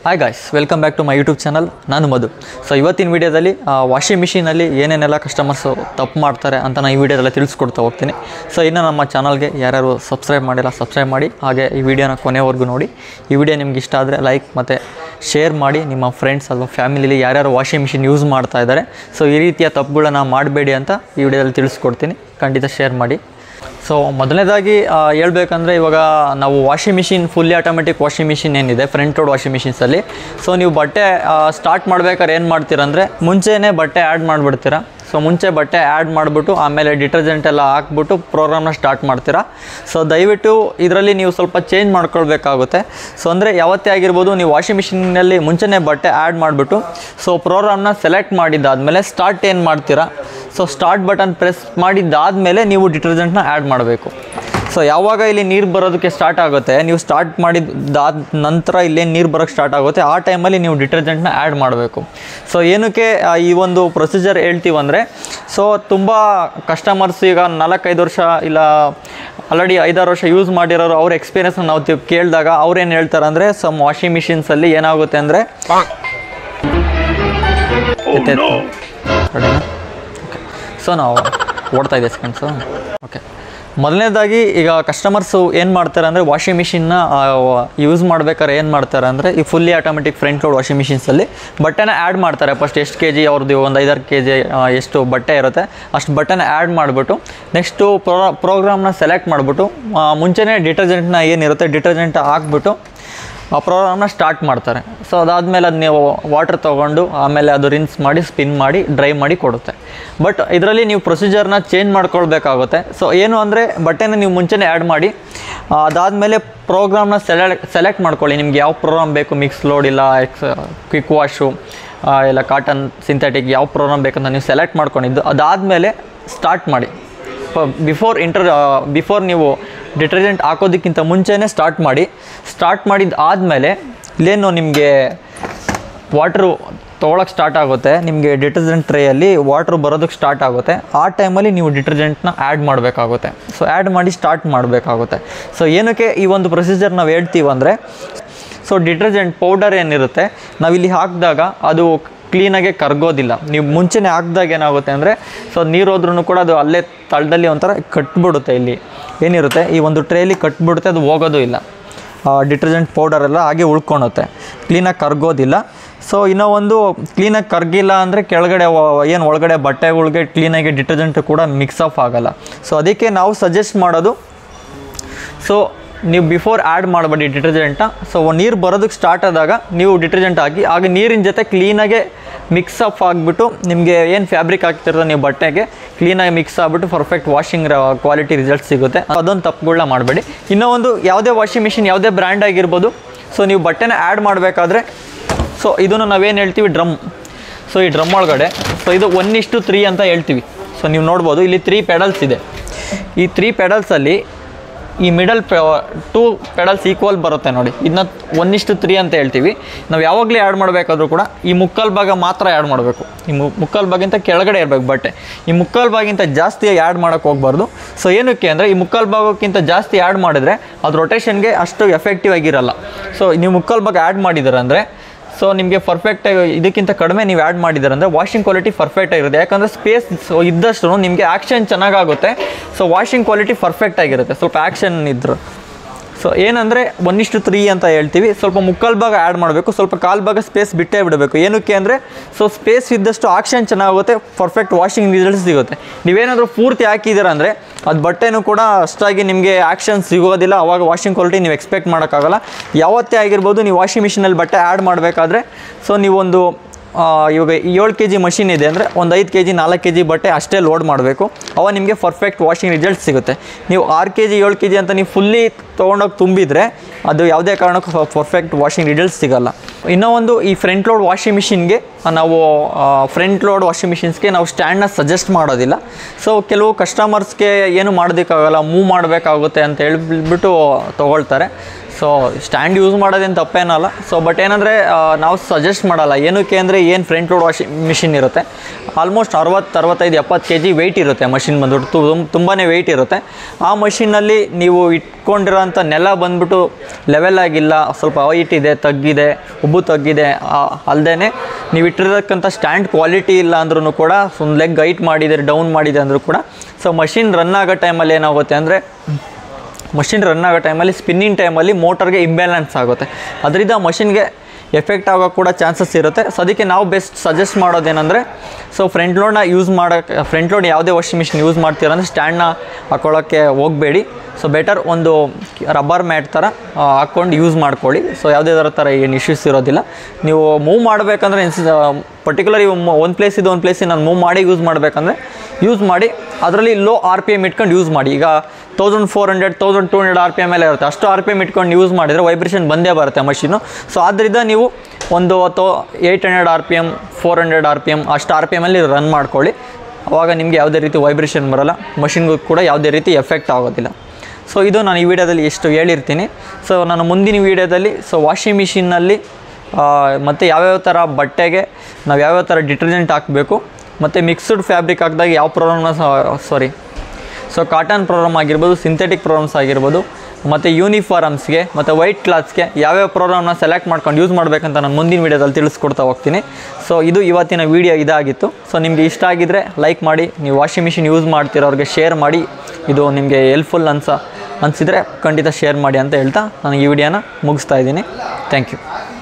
hi guys welcome back to my YouTube channel ನಾನು Madhu so ಇವತ್ತಿನ ವೀಡಿಯೋದಲ್ಲಿ ವಾಷಿಂಗ್ ಮಿಷಿನಲ್ಲಿ ಏನೇನೆಲ್ಲ ಕಸ್ಟಮರ್ಸು ತಪ್ಪು ಮಾಡ್ತಾರೆ ಅಂತ ನಾನು ಈ ವಿಡಿಯೋದಲ್ಲಿ ತಿಳಿಸ್ಕೊಡ್ತಾ ಹೋಗ್ತೀನಿ ಸೊ ಇನ್ನು ನಮ್ಮ ಚಾನಲ್ಗೆ ಯಾರ್ಯಾರು ಸಬ್ಸ್ಕ್ರೈಬ್ ಮಾಡಿಲ್ಲ ಸಬ್ಸ್ಕ್ರೈಬ್ ಮಾಡಿ ಹಾಗೆ ಈ ವಿಡಿಯೋನ ಕೊನೆವರೆಗೂ ನೋಡಿ ಈ ವಿಡಿಯೋ ನಿಮ್ಗೆ ಇಷ್ಟ ಆದರೆ ಲೈಕ್ ಮತ್ತು ಶೇರ್ ಮಾಡಿ ನಿಮ್ಮ ಫ್ರೆಂಡ್ಸ್ ಅಥವಾ ಫ್ಯಾಮಿಲಿಲಿ ಯಾರ್ಯಾರು ವಾಷಿಂಗ್ ಮಿಷಿನ್ ಯೂಸ್ ಮಾಡ್ತಾ ಇದ್ದಾರೆ ಸೊ ಈ ರೀತಿಯ ತಪ್ಪುಗಳನ್ನ ಮಾಡಬೇಡಿ ಅಂತ ಈ ವಿಡಿಯೋದಲ್ಲಿ ತಿಳಿಸ್ಕೊಡ್ತೀನಿ ಖಂಡಿತ ಶೇರ್ ಮಾಡಿ ಸೊ ಮೊದಲನೇದಾಗಿ ಹೇಳ್ಬೇಕಂದ್ರೆ ಇವಾಗ ನಾವು washing machine fully automatic washing machine ಏನಿದೆ ಫ್ರಂಟ್ ಲೋಡ್ ವಾಷಿಂಗ್ ಮಿಷಿನ್ಸಲ್ಲಿ ಸೊ ನೀವು ಬಟ್ಟೆ ಸ್ಟಾರ್ಟ್ ಮಾಡ್ಬೇಕಾದ್ರೆ ಏನು ಮಾಡ್ತೀರಂದರೆ ಮುಂಚೆನೇ ಬಟ್ಟೆ ಆ್ಯಡ್ ಮಾಡಿಬಿಡ್ತೀರಾ ಸೊ ಮುಂಚೆ ಬಟ್ಟೆ ಆ್ಯಡ್ ಮಾಡಿಬಿಟ್ಟು ಆಮೇಲೆ ಡಿಟರ್ಜೆಂಟ್ ಎಲ್ಲ ಹಾಕ್ಬಿಟ್ಟು ಪ್ರೋಗ್ರಾಮ್ನ ಸ್ಟಾರ್ಟ್ ಮಾಡ್ತೀರಾ ಸೊ ದಯವಿಟ್ಟು ಇದರಲ್ಲಿ ನೀವು ಸ್ವಲ್ಪ ಚೇಂಜ್ ಮಾಡ್ಕೊಳ್ಬೇಕಾಗುತ್ತೆ ಸೊ ಅಂದರೆ ಯಾವತ್ತೇ ಆಗಿರ್ಬೋದು ನೀವು ವಾಷಿಂಗ್ ಮಿಷಿನಲ್ಲಿ ಮುಂಚೆನೇ ಬಟ್ಟೆ ಆ್ಯಡ್ ಮಾಡಿಬಿಟ್ಟು ಸೊ ಪ್ರೋಗ್ರಾಮ್ನ ಸೆಲೆಕ್ಟ್ ಮಾಡಿದ್ದಾದಮೇಲೆ ಸ್ಟಾರ್ಟ್ ಏನು ಮಾಡ್ತೀರಾ ಸೊ ಸ್ಟಾರ್ಟ್ ಬಟನ್ ಪ್ರೆಸ್ ಮಾಡಿದ್ದಾದಮೇಲೆ ನೀವು ಡಿಟರ್ಜೆಂಟ್ನ ಆ್ಯಡ್ ಮಾಡಬೇಕು ಸೊ ಯಾವಾಗ ಇಲ್ಲಿ ನೀರು ಬರೋದಕ್ಕೆ ಸ್ಟಾರ್ಟ್ ಆಗುತ್ತೆ ನೀವು ಸ್ಟಾರ್ಟ್ ಮಾಡಿದ್ದಾದ ನಂತರ ಇಲ್ಲೇನು ನೀರು ಬರೋಕ್ಕೆ ಸ್ಟಾರ್ಟ್ ಆಗುತ್ತೆ ಆ ಟೈಮಲ್ಲಿ ನೀವು ಡಿಟರ್ಜೆಂಟ್ನ ಆ್ಯಡ್ ಮಾಡಬೇಕು ಸೊ ಏನಕ್ಕೆ ಆ, ಈ ಒಂದು ಪ್ರೊಸೀಜರ್ ಹೇಳ್ತೀವಂದರೆ ಸೊ ತುಂಬ ಕಸ್ಟಮರ್ಸ್ ಈಗ ನಾಲ್ಕೈದು ವರ್ಷ ಇಲ್ಲ ಆಲ್ರೆಡಿ ಐದಾರು ವರ್ಷ ಯೂಸ್ ಮಾಡಿರೋರು ಅವ್ರ ಎಕ್ಸ್ಪೀರಿಯನ್ಸ್ನ ನಾವು ತಿ- ಕೇಳಿದಾಗ ಅವ್ರೇನು ಹೇಳ್ತಾರೆ ಅಂದರೆ ಸಮ್ ವಾಷಿಂಗ್ ಮಿಷಿನ್ಸಲ್ಲಿ ಏನಾಗುತ್ತೆ ಅಂದರೆ ಓಕೆ ಸೊ ನಾವು ಓಡ್ತಾ ಇದೆ ಸೆಕೆಂಡ್ಸು ಓಕೆ ಮೊದಲನೇದಾಗಿ ಈಗ ಕಸ್ಟಮರ್ಸು ಏನು ಮಾಡ್ತಾರೆ ಅಂದರೆ ವಾಷಿಂಗ್ ಮಿಷಿನ್ನ ಯೂಸ್ ಮಾಡ್ಬೇಕಾದ್ರೆ ಏನು ಮಾಡ್ತಾರೆ ಅಂದರೆ ಈ fully automatic front load washing ಮಿಷಿನ್ಸಲ್ಲಿ ಬಟ್ಟೆನ ಆ್ಯಡ್ ಮಾಡ್ತಾರೆ ಫಸ್ಟ್ ಎಷ್ಟು ಕೆ ಜಿ ಅವ್ರದ್ದು ಒಂದು ಐದಾರು ಕೆ ಜಿ ಎಷ್ಟು ಬಟ್ಟೆ ಇರುತ್ತೆ ಅಷ್ಟು ಬಟ್ಟೆನ ಆ್ಯಡ್ ಮಾಡಿಬಿಟ್ಟು ನೆಕ್ಸ್ಟು ಪ್ರೋ ಪ್ರೋಗ್ರಾಮ್ನ ಸೆಲೆಕ್ಟ್ ಮಾಡಿಬಿಟ್ಟು ಮುಂಚೆನೇ ಡಿಟರ್ಜೆಂಟ್ನ ಏನಿರುತ್ತೆ ಡಿಟರ್ಜೆಂಟ್ ಹಾಕ್ಬಿಟ್ಟು ಆ ಪ್ರೋಗ್ರಾಮ್ನ ಸ್ಟಾರ್ಟ್ ಮಾಡ್ತಾರೆ ಸೊ ಅದಾದಮೇಲೆ ಅದು ನೀವು ವಾಟರ್ ತೊಗೊಂಡು ಆಮೇಲೆ ಅದು ರಿನ್ಸ್ ಮಾಡಿ ಸ್ಪಿನ್ ಮಾಡಿ ಡ್ರೈ ಮಾಡಿ ಕೊಡುತ್ತೆ ಬಟ್ ಇದರಲ್ಲಿ ನೀವು ಪ್ರೊಸೀಜರ್ನ ಚೇಂಜ್ ಮಾಡ್ಕೊಳ್ಬೇಕಾಗುತ್ತೆ ಸೊ ಏನು ಅಂದರೆ ಬಟ್ಟೆನ ನೀವು ಮುಂಚೆನೇ ಆ್ಯಡ್ ಮಾಡಿ ಆ, ಅದಾದಮೇಲೆ ಪ್ರೋಗ್ರಾಮ್ನ ಸೆಲೆಕ್ಟ್ ಸೆಲೆಕ್ಟ್ ಮಾಡ್ಕೊಳ್ಳಿ ನಿಮ್ಗೆ ಯಾವ ಪ್ರೋಗ್ರಾಮ್ ಬೇಕು ಮಿಕ್ಸ್ ಲೋಡ್ ಇಲ್ಲ ಎಕ್ಸ್ ಕ್ವಿಕ್ ವಾಶು ಇಲ್ಲ ಕಾಟನ್ ಸಿಂಥೆಟಿಕ್ ಯಾವ ಪ್ರೋಗ್ರಾಮ್ ಬೇಕಂತ ನೀವು ಸೆಲೆಕ್ಟ್ ಮಾಡ್ಕೊಂಡಿದ್ದು ಅದಾದಮೇಲೆ ಸ್ಟಾರ್ಟ್ ಮಾಡಿ ಬಿಫೋರ್ ಇಂಟರ್ ಬಿಫೋರ್ ನೀವು ಡಿಟರ್ಜೆಂಟ್ ಹಾಕೋದಕ್ಕಿಂತ ಮುಂಚೆನೇ ಸ್ಟಾರ್ಟ್ ಮಾಡಿ ಸ್ಟಾರ್ಟ್ ಮಾಡಿದ ಆದಮೇಲೆ ಇಲ್ಲೇನು ನಿಮಗೆ ವಾಟ್ರು ತೊಗೊಳಕ್ಕೆ ಸ್ಟಾರ್ಟ್ ಆಗುತ್ತೆ ನಿಮಗೆ ಡಿಟರ್ಜೆಂಟ್ ಟ್ರೇಯಲ್ಲಿ ವಾಟ್ರ್ ಬರೋದಕ್ಕೆ ಸ್ಟಾರ್ಟ್ ಆಗುತ್ತೆ ಆ ಟೈಮಲ್ಲಿ ನೀವು ಡಿಟರ್ಜೆಂಟ್ನ ಆ್ಯಡ್ ಮಾಡಬೇಕಾಗುತ್ತೆ ಸೊ ಆ್ಯಡ್ ಮಾಡಿ ಸ್ಟಾರ್ಟ್ ಮಾಡಬೇಕಾಗುತ್ತೆ ಸೊ ಏನಕ್ಕೆ ಈ ಒಂದು ಪ್ರೊಸೀಜರ್ ನಾವು ಹೇಳ್ತೀವಿ ಅಂದರೆ ಸೊ ಡಿಟರ್ಜೆಂಟ್ ಪೌಡರ್ ಏನಿರುತ್ತೆ ನಾವಿಲ್ಲಿ ಹಾಕಿದಾಗ ಅದು ಕ್ಲೀನಾಗೆ ಕರಗೋದಿಲ್ಲ ನೀವು ಮುಂಚೆನೇ ಹಾಕಿದಾಗ ಏನಾಗುತ್ತೆ ಅಂದರೆ ಸೊ ನೀರು ಹೋದ್ರೂ ಕೂಡ ಅದು ಅಲ್ಲೇ ತಳದಲ್ಲಿ ಒಂಥರ ಕಟ್ಬಿಡುತ್ತೆ ಇಲ್ಲಿ ಏನಿರುತ್ತೆ ಈ ಒಂದು ಟ್ರೇಲಿ ಕಟ್ಬಿಡುತ್ತೆ ಅದು ಹೋಗೋದು ಇಲ್ಲ ಡಿಟರ್ಜೆಂಟ್ ಪೌಡರ್ ಎಲ್ಲ ಹಾಗೆ ಉಳ್ಕೊಳುತ್ತೆ ಕ್ಲೀನಾಗಿ ಕರಗೋದಿಲ್ಲ ಸೊ ಇನ್ನೂ ಒಂದು ಕ್ಲೀನಾಗಿ ಕರಗಿಲ್ಲ ಅಂದರೆ ಕೆಳಗಡೆ ಏನು ಒಳಗಡೆ ಬಟ್ಟೆಗಳಿಗೆ ಕ್ಲೀನಾಗಿ ಡಿಟರ್ಜೆಂಟ್ ಕೂಡ ಮಿಕ್ಸ್ ಆಫ್ ಆಗಲ್ಲ ಸೊ ಅದಕ್ಕೆ ನಾವು ಸಜೆಸ್ಟ್ ಮಾಡೋದು ಸೊ ನೀವು ಬಿಫೋರ್ ಆ್ಯಡ್ ಮಾಡಬೇಡಿ ಡಿಟರ್ಜೆಂಟ್ನ ಸೊ ನೀರು ಬರೋದಕ್ಕೆ ಸ್ಟಾರ್ಟ್ ಆದಾಗ ನೀವು ಡಿಟರ್ಜೆಂಟ್ ಹಾಕಿ ಆಗ ನೀರಿನ ಜೊತೆ ಕ್ಲೀನಾಗೆ ಮಿಕ್ಸ್ ಅಪ್ ಆಗಿಬಿಟ್ಟು ನಿಮಗೆ ಏನು ಫ್ಯಾಬ್ರಿಕ್ ಹಾಕ್ತಿರೋ ನೀವು ಬಟ್ಟೆಗೆ ಕ್ಲೀನಾಗಿ ಮಿಕ್ಸ್ ಆಗಿಬಿಟ್ಟು ಪರ್ಫೆಕ್ಟ್ ವಾಷಿಂಗ್ ಕ್ವಾಲಿಟಿ ರಿಸಲ್ಟ್ ಸಿಗುತ್ತೆ ಅದೊಂದು ತಪ್ಪುಗಳನ್ನ ಮಾಡಬೇಡಿ ಇನ್ನೂ ಒಂದು ಯಾವುದೇ ವಾಷಿಂಗ್ ಮಿಷಿನ್ ಯಾವುದೇ ಬ್ರ್ಯಾಂಡ್ ಆಗಿರ್ಬೋದು ಸೊ ನೀವು ಬಟ್ಟೆನ ಆ್ಯಡ್ ಮಾಡಬೇಕಾದ್ರೆ ಸೊ ಇದನ್ನು ನಾವೇನು ಹೇಳ್ತೀವಿ ಡ್ರಮ್ ಸೊ ಈ ಡ್ರಮ್ ಒಳಗಡೆ ಸೊ ಇದು ಒನ್ ಇಷ್ಟು ತ್ರೀ ಅಂತ ಹೇಳ್ತೀವಿ ಸೊ ನೀವು ನೋಡ್ಬೋದು ಇಲ್ಲಿ ತ್ರೀ ಪೆಡಲ್ಸ್ ಇದೆ ಈ ತ್ರೀ ಪೆಡಲ್ಸಲ್ಲಿ ಈ ಮಿಡಲ್ ಟೂ ಪೆಡಲ್ಸ್ ಈಕ್ವಲ್ ಬರುತ್ತೆ ನೋಡಿ ಇದನ್ನ ಒನ್ ಇಷ್ಟು ತ್ರೀ ಅಂತ ಹೇಳ್ತೀವಿ ನಾವು ಯಾವಾಗಲೇ ಆ್ಯಡ್ ಮಾಡಬೇಕಾದ್ರೂ ಕೂಡ ಈ ಮುಕ್ಕಾಲು ಭಾಗ ಮಾತ್ರ ಆ್ಯಡ್ ಮಾಡಬೇಕು ಈ ಮು ಮುಕ್ಕಾಲು ಭಾಗಿಂತ ಕೆಳಗಡೆ ಇರಬೇಕು ಬಟ್ಟೆ ಈ ಮುಕ್ಕಾಲು ಭಾಗಿಂತ ಜಾಸ್ತಿ ಆ್ಯಡ್ ಮಾಡೋಕ್ಕೆ ಹೋಗ್ಬಾರ್ದು ಸೊ ಏನಕ್ಕೆ ಅಂದರೆ ಈ ಮುಕ್ಕಾಲು ಭಾಗಕ್ಕಿಂತ ಜಾಸ್ತಿ ಆ್ಯಡ್ ಮಾಡಿದರೆ ಅದು ರೊಟೇಷನ್ಗೆ ಅಷ್ಟು ಎಫೆಕ್ಟಿವ್ ಆಗಿರಲ್ಲ ಸೊ ನೀವು ಮುಕ್ಕಾಲು ಭಾಗ ಆ್ಯಡ್ ಮಾಡಿದ್ದೀರ ಅಂದರೆ ಸೊ ನಿಮಗೆ ಪರ್ಫೆಕ್ಟಾಗಿ ಇದಕ್ಕಿಂತ ಕಡಿಮೆ ನೀವು ಆ್ಯಡ್ ಮಾಡಿದ್ದಾರೆ ಅಂದರೆ ವಾಷಿಂಗ್ ಕ್ವಾಲಿಟಿ ಪರ್ಫೆಕ್ಟ್ ಆಗಿರುತ್ತೆ ಯಾಕಂದರೆ ಸ್ಪೇಸ್ ಇದ್ದಷ್ಟು ನಿಮಗೆ ಆ್ಯಕ್ಷನ್ ಚೆನ್ನಾಗಾಗುತ್ತೆ ಸೊ ವಾಷಿಂಗ್ ಕ್ವಾಲಿಟಿ ಪರ್ಫೆಕ್ಟ್ ಆಗಿರುತ್ತೆ ಸ್ವಲ್ಪ ಆ್ಯಕ್ಷನ್ ಇದ್ರು ಸೊ ಏನಂದರೆ ಒಂದಿಷ್ಟು ತ್ರೀ ಅಂತ ಹೇಳ್ತೀವಿ ಸ್ವಲ್ಪ ಮುಕ್ಕಾಲು ಭಾಗ ಆ್ಯಡ್ ಮಾಡಬೇಕು ಸ್ವಲ್ಪ ಕಾಲು ಭಾಗ ಸ್ಪೇಸ್ ಬಿಟ್ಟೇ ಬಿಡಬೇಕು ಏನಕ್ಕೆ ಅಂದರೆ ಸೊ ಸ್ಪೇಸ್ ಇದ್ದಷ್ಟು ಆಕ್ಷನ್ ಚೆನ್ನಾಗುತ್ತೆ ಪರ್ಫೆಕ್ಟ್ ವಾಷಿಂಗ್ ರಿಸಲ್ಟ್ ಸಿಗುತ್ತೆ ನೀವೇನಾದರೂ ಪೂರ್ತಿ ಹಾಕಿದ್ದೀರ ಅಂದರೆ ಅದು ಬಟ್ಟೆನೂ ಕೂಡ ಅಷ್ಟಾಗಿ ನಿಮಗೆ ಆ್ಯಕ್ಷನ್ ಸಿಗೋದಿಲ್ಲ ಅವಾಗ ವಾಷಿಂಗ್ ಕ್ವಾಲಿಟಿ ನೀವು ಎಕ್ಸ್ಪೆಕ್ಟ್ ಮಾಡೋಕ್ಕಾಗಲ್ಲ ಯಾವತ್ತೇ ಆಗಿರ್ಬೋದು ನೀವು ವಾಷಿಂಗ್ ಮಿಷಿನಲ್ಲಿ ಬಟ್ಟೆ ಆ್ಯಡ್ ಮಾಡಬೇಕಾದ್ರೆ ಸೊ ನೀವೊಂದು ಆ, ಇವಾಗ ಏಳು ಕೆ ಜಿ ಮಷಿನ್ ಇದೆ ಅಂದರೆ ಒಂದು ಐದು ಕೆ ಜಿ ನಾಲ್ಕು ಕೆ ಜಿ ಬಟ್ಟೆ ಅಷ್ಟೇ ಲೋಡ್ ಮಾಡಬೇಕು ಅವಾಗ ನಿಮಗೆ ಪರ್ಫೆಕ್ಟ್ ವಾಷಿಂಗ್ ರಿಸಲ್ಟ್ ಸಿಗುತ್ತೆ ನೀವು ಆರು ಕೆ ಜಿ ಏಳು ಕೆ ಜಿ ಅಂತ ನೀವು ಫುಲ್ಲಿ ತೊಗೊಂಡೋಗಿ ತುಂಬಿದರೆ ಅದು ಯಾವುದೇ ಕಾರಣಕ್ಕೂ ಪರ್ಫೆಕ್ಟ್ ವಾಷಿಂಗ್ ರಿಸಲ್ಟ್ ಸಿಗಲ್ಲ ಇನ್ನೂ ಒಂದು ಈ ಫ್ರಂಟ್ ಲೋಡ್ ವಾಷಿಂಗ್ ಮಿಷಿನ್ಗೆ ನಾವು ಫ್ರಂಟ್ ಲೋಡ್ ವಾಷಿಂಗ್ ಮಿಷಿನ್ಸ್ಗೆ ನಾವು ಸ್ಟ್ಯಾಂಡ್ನ ಸಜೆಸ್ಟ್ ಮಾಡೋದಿಲ್ಲ ಸೊ ಕೆಲವು ಕಸ್ಟಮರ್ಸ್ಗೆ ಏನು ಮಾಡೋದಕ್ಕಾಗಲ್ಲ ಮೂವ್ ಮಾಡಬೇಕಾಗುತ್ತೆ ಅಂತ ಹೇಳ್ಬಿಟ್ಟು ತೊಗೊಳ್ತಾರೆ ಸೊ ಸ್ಟ್ಯಾಂಡ್ ಯೂಸ್ ಮಾಡೋದೇನು ತಪ್ಪೇನಲ್ಲ ಸೊ ಬಟ್ ಏನಂದರೆ ನಾವು ಸಜೆಸ್ಟ್ ಮಾಡಲ್ಲ ಏನಕ್ಕೆ ಅಂದರೆ ಏನು ಫ್ರಂಟ್ ಲೋಡ್ ವಾಷಿಂಗ್ ಮಿಷಿನ್ ಇರುತ್ತೆ ಆಲ್ಮೋಸ್ಟ್ ಅರವತ್ತು ಅರವತ್ತೈದು ಎಪ್ಪತ್ತು ಕೆ ಜಿ ವೆಯ್ಟ್ ಇರುತ್ತೆ ಮಷಿನ್ ಬಂದ್ಬಿಟ್ಟು ತುಂಬಾ ವೆಯ್ಟ್ ಇರುತ್ತೆ ಆ ಮಷಿನಲ್ಲಿ ನೀವು ಇಟ್ಕೊಂಡಿರೋಂಥ ನೆಲ ಬಂದ್ಬಿಟ್ಟು ಲೆವೆಲ್ ಆಗಿಲ್ಲ ಸ್ವಲ್ಪ ಹೈಟ್ ಇದೆ ತಗ್ಗಿದೆ ಉಬ್ಬು ತಗ್ಗಿದೆ ಅಲ್ಲದೆ ನೀವು ಇಟ್ಟಿರೋಕ್ಕಂಥ ಸ್ಟ್ಯಾಂಡ್ ಕ್ವಾಲಿಟಿ ಇಲ್ಲ ಅಂದ್ರೂ ಕೂಡ ಒಂದು ಲೆಗ್ ಹೈಟ್ ಮಾಡಿದರೆ ಡೌನ್ ಮಾಡಿದೆ ಅಂದರೂ ಕೂಡ ಸೊ ಮಷಿನ್ ರನ್ ಆಗೋ ಟೈಮಲ್ಲಿ ಏನಾಗುತ್ತೆ ಅಂದರೆ ಮಷಿನ್ ರನ್ ಆಗೋ ಟೈಮಲ್ಲಿ ಸ್ಪಿನ್ನಿಂಗ್ ಟೈಮಲ್ಲಿ ಮೋಟರ್ಗೆ ಇಂಬ್ಯಾಲೆನ್ಸ್ ಆಗುತ್ತೆ ಅದರಿಂದ ಮಷಿನ್ಗೆ ಎಫೆಕ್ಟ್ ಆಗೋ ಕೂಡ ಚಾನ್ಸಸ್ ಇರುತ್ತೆ ಸೊ ಅದಕ್ಕೆ ನಾವು ಬೆಸ್ಟ್ ಸಜೆಸ್ಟ್ ಮಾಡೋದೇನೆಂದರೆ ಸೊ ಫ್ರಂಟ್ ಲೋಡ್ನ ಯೂಸ್ ಮಾಡೋಕ್ಕೆ ಫ್ರಂಟ್ ಲೋಡ್ ಯಾವುದೇ ವಾಷಿಂಗ್ ಮಿಷಿನ್ ಯೂಸ್ ಮಾಡ್ತೀರ ಅಂದರೆ ಸ್ಟ್ಯಾಂಡ್ನ ಹಾಕೊಳ್ಳೋಕ್ಕೆ ಹೋಗಬೇಡಿ ಸೊ ಬೆಟರ್ ಒಂದು ರಬ್ಬರ್ ಮ್ಯಾಟ್ ಥರ ಆ, ಹಾಕ್ಕೊಂಡು ಯೂಸ್ ಮಾಡ್ಕೊಳ್ಳಿ ಸೊ ಯಾವುದೇ ಥರ ಥರ ಏನು ಇಶ್ಯೂಸ್ ಇರೋದಿಲ್ಲ ನೀವು ಮೂವ್ ಮಾಡಬೇಕಂದ್ರೆ ಪರ್ಟಿಕ್ಯುಲರ್ ಒಂದು ಪ್ಲೇಸಿದ್ದು ಒಂದು ಪ್ಲೇಸಿಗೆ ನಾನು ಮೂವ್ ಮಾಡಿ ಯೂಸ್ ಮಾಡಬೇಕಂದ್ರೆ ಯೂಸ್ ಮಾಡಿ ಅದರಲ್ಲಿ ಲೋ ಆರ್ ಪಿ ಎಮ್ ಇಟ್ಕೊಂಡು ಯೂಸ್ ಮಾಡಿ ಈಗ thousand four hundred thousand two hundred R P M ಎಲ್ಲ ಇರುತ್ತೆ ಅಷ್ಟು ಆರ್ ಪಿ ಎಮ್ ಇಟ್ಕೊಂಡು ಯೂಸ್ ಮಾಡಿದರೆ ವೈಬ್ರೇಷನ್ ಬಂದೇ ಬರುತ್ತೆ ಮಷೀನು ಸೊ ಆದ್ದರಿಂದ ನೀವು ಒಂದು ತೋ eight hundred R P M four hundred R P M ಅಷ್ಟು ಆರ್ ಪಿ ಎಮಲ್ಲಿ ರನ್ ಮಾಡ್ಕೊಳ್ಳಿ ಆವಾಗ ನಿಮಗೆ ಯಾವುದೇ ರೀತಿ ವೈಬ್ರೇಷನ್ ಬರೋಲ್ಲ ಮಷಿನ್ಗೂ ಕೂಡ ಯಾವುದೇ ರೀತಿ ಎಫೆಕ್ಟ್ ಆಗೋದಿಲ್ಲ ಸೊ ಇದು ನಾನು ಈ ವಿಡಿಯೋದಲ್ಲಿ ಎಷ್ಟು ಹೇಳಿರ್ತೀನಿ ಸೊ ನಾನು ಮುಂದಿನ ವಿಡಿಯೋದಲ್ಲಿ ಸೊ ವಾಷಿಂಗ್ ಮಿಷಿನ್ನಲ್ಲಿ ಮತ್ತು ಯಾವ್ಯಾವ ಥರ ಬಟ್ಟೆಗೆ ನಾವು ಯಾವ್ಯಾವ ಥರ ಡಿಟರ್ಜೆಂಟ್ ಹಾಕಬೇಕು ಮತ್ತು ಮಿಕ್ಸ್ಡ್ ಫ್ಯಾಬ್ರಿಕ್ ಹಾಕಿದಾಗ ಯಾವ ಪ್ರಾಬ್ಲಮ್ನ ಸಾರಿ ಸೊ ಕಾಟನ್ ಪ್ರಾಬ್ಲಮ್ ಆಗಿರ್ಬೋದು ಸಿಂಥೆಟಿಕ್ ಪ್ರಾಬ್ಲಮ್ಸ್ ಆಗಿರ್ಬೋದು ಮತ್ತು ಯೂನಿಫಾರ್ಮ್ಸ್ಗೆ ಮತ್ತು ವೈಟ್ ಕ್ಲಾತ್ಸ್ಗೆ ಯಾವ್ಯಾವ ಪ್ರೋಗ್ರಾಮ್ನ ಸೆಲೆಕ್ಟ್ ಮಾಡ್ಕೊಂಡು ಯೂಸ್ ಮಾಡಬೇಕಂತ ನಾನು ಮುಂದಿನ ವೀಡಿಯೋದಲ್ಲಿ ತಿಳಿಸ್ಕೊಡ್ತಾ ಹೋಗ್ತೀನಿ ಸೊ ಇದು ಇವತ್ತಿನ ವೀಡಿಯೋ ಇದಾಗಿತ್ತು ಸೊ ನಿಮಗೆ ಇಷ್ಟ ಆಗಿದ್ದರೆ ಲೈಕ್ ಮಾಡಿ ನೀವು ವಾಷಿಂಗ್ ಮಿಷಿನ್ ಯೂಸ್ ಮಾಡ್ತಿರೋರಿಗೆ ಶೇರ್ ಮಾಡಿ ಇದು ನಿಮಗೆ ಹೆಲ್ಪ್ಫುಲ್ ಅನ್ಸ ಅನಿಸಿದರೆ ಖಂಡಿತ ಶೇರ್ ಮಾಡಿ ಅಂತ ಹೇಳ್ತಾ ನಾನು ಈ ವಿಡಿಯೋನ ಮುಗಿಸ್ತಾ ಇದ್ದೀನಿ ಥ್ಯಾಂಕ್ ಯು